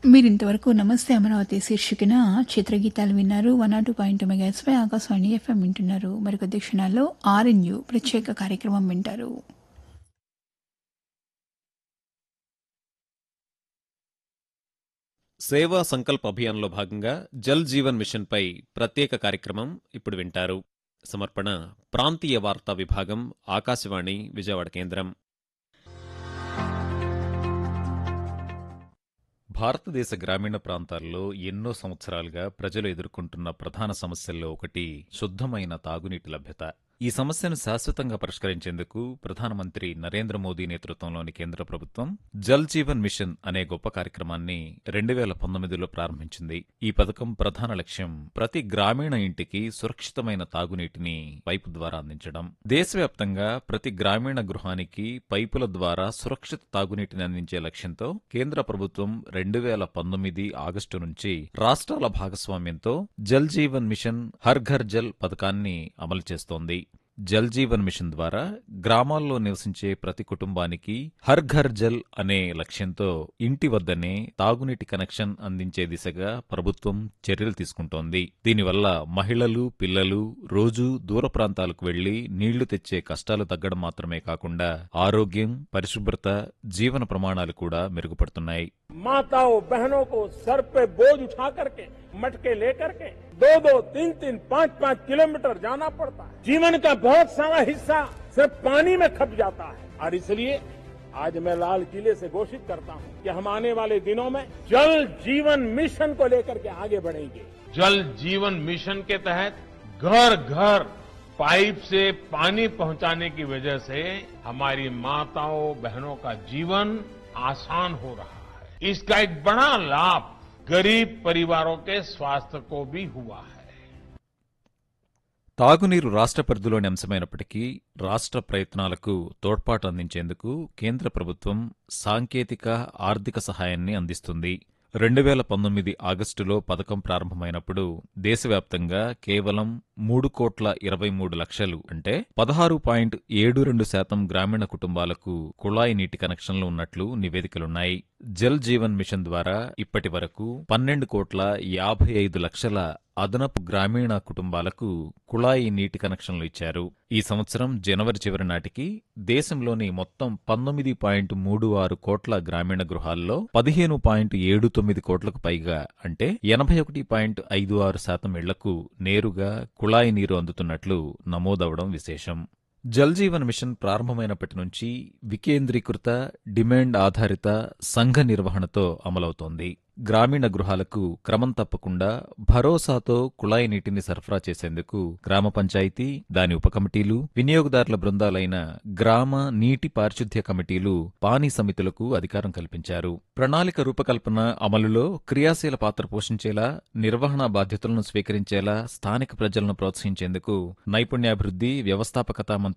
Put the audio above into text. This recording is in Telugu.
మీరింతవరకు నమస్తే అమరావతి శీర్షికన చిత్రగీతాలు విన్నారు వన్ టూ పాయింట్ మెగాస్పై ఆకాశవాణి ఎఫ్ఎం వింటున్నారు మరికొద్ది క్షణాల్లో ఆర్ఎన్యూ ప్రత్యేక కార్యక్రమం వింటారు సేవా సంకల్ప్ అభియాన్లో భాగంగా జల్ జీవన్ మిషన్పై ప్రత్యేక కార్యక్రమం ఇప్పుడు వింటారు సమర్పణ ప్రాంతీయ వార్తా విభాగం ఆకాశవాణి విజయవాడ కేంద్రం భారతదేశ గ్రామీణ ప్రాంతాల్లో ఎన్నో సంవత్సరాలుగా ప్రజలు ఎదుర్కొంటున్న ప్రధాన సమస్యల్లో ఒకటి శుద్ధమైన తాగునీటి లభ్యత ఈ సమస్యను శాశ్వతంగా పరిష్కరించేందుకు ప్రధానమంత్రి నరేంద్ర మోదీ నేతృత్వంలోని కేంద్ర ప్రభుత్వం జల్ జీవన్ మిషన్ అనే గొప్ప కార్యక్రమాన్ని రెండు వేల పంతొమ్మిదిలో ప్రారంభించింది ఈ పథకం ప్రధాన లక్ష్యం ప్రతి గ్రామీణ ఇంటికి సురక్షితమైన తాగునీటిని పైపు ద్వారా అందించడం దేశవ్యాప్తంగా ప్రతి గ్రామీణ గృహానికి పైపుల ద్వారా సురక్షిత తాగునీటిని అందించే లక్ష్యంతో కేంద్ర ప్రభుత్వం రెండు వేల పంతొమ్మిది ఆగస్టు నుంచి రాష్ట్రాల భాగస్వామ్యంతో జల్ జీవన్ మిషన్ హర్ ఘర్ జల్ పథకాన్ని అమలు చేస్తోంది జల్ జీవన్ మిషన్ ద్వారా గ్రామాల్లో నివసించే ప్రతి కుటుంబానికి హర్ ఘర్ జల్ అనే లక్ష్యంతో ఇంటి వద్దనే తాగునీటి కనెక్షన్ అందించే దిశగా ప్రభుత్వం చర్యలు తీసుకుంటోంది దీనివల్ల మహిళలు పిల్లలు రోజూ దూర ప్రాంతాలకు వెళ్లి నీళ్లు తెచ్చే కష్టాలు తగ్గడం మాత్రమే కాకుండా ఆరోగ్యం పరిశుభ్రత జీవన ప్రమాణాలు కూడా మెరుగుపడుతున్నాయి माताओं बहनों को सर पे बोझ उठा करके मटके लेकर के दो दो तीन तीन पाँच पाँच किलोमीटर जाना पड़ता है जीवन का बहुत सारा हिस्सा सिर्फ पानी में खप जाता है और इसलिए आज मैं लाल किले से घोषित करता हूं कि हम आने वाले दिनों में जल जीवन मिशन को लेकर के आगे बढ़ेंगे जल जीवन मिशन के तहत घर घर पाइप से पानी पहुंचाने की वजह से हमारी माताओं बहनों का जीवन आसान हो रहा है इसका एक बड़ा लाभ गरीब परिवारों के स्वास्थ्य को भी हुआ है తాగునీరు రాష్ట్ర పరిధిలోని అంశమైనప్పటికీ రాష్ట్ర ప్రయత్నాలకు తోడ్పాటు అందించేందుకు కేంద్ర ప్రభుత్వం సాంకేతిక ఆర్థిక సహాయాన్ని అందిస్తుంది రెండు వేల పంతొమ్మిది ఆగస్టులో పథకం ప్రారంభమైనప్పుడు దేశవ్యాప్తంగా కేవలం మూడు కోట్ల ఇరవై మూడు లక్షలు అంటే పదహారు పాయింట్ ఏడు రెండు శాతం గ్రామీణ కుటుంబాలకు కుళాయి నీటి కనెక్షన్లు ఉన్నట్లు నివేదికలున్నాయి జల్ జీవన్ మిషన్ ద్వారా ఇప్పటి వరకు పన్నెండు కోట్ల యాభై ఐదు లక్షల అదనపు గ్రామీణ కుటుంబాలకు కుళాయి నీటి కనెక్షన్లు ఇచ్చారు ఈ సంవత్సరం జనవరి చివరి నాటికి దేశంలోని మొత్తం పంతొమ్మిది పాయింట్ మూడు ఆరు కోట్ల గ్రామీణ గృహాల్లో పదిహేను పాయింట్ ఏడు తొమ్మిది కోట్లకు పైగా అంటే ఎనభై ఒకటి పాయింట్ ఐదు ఆరు శాతం ఇళ్లకు నేరుగా కుళాయి నీరు అందుతున్నట్లు నమోదవడం విశేషం జల్ జీవన్ మిషన్ ప్రారంభమైనప్పటి నుంచి వికేంద్రీకృత డిమాండ్ ఆధారిత సంఘ నిర్వహణతో అమలవుతోంది గ్రామీణ గృహాలకు క్రమం తప్పకుండా భరోసాతో కుళాయి నీటిని సరఫరా చేసేందుకు గ్రామ పంచాయతీ దాని ఉపకమిటీలు వినియోగదారుల బృందాలైన గ్రామ నీటి పారిశుద్ధ్య కమిటీలు పానీ సమితులకు అధికారం కల్పించారు ప్రణాళిక రూపకల్పన అమలులో క్రియాశీల పాత్ర పోషించేలా నిర్వహణ బాధ్యతలను స్వీకరించేలా స్థానిక ప్రజలను ప్రోత్సహించేందుకు నైపుణ్యాభివృద్ధి వ్యవస్థాపకత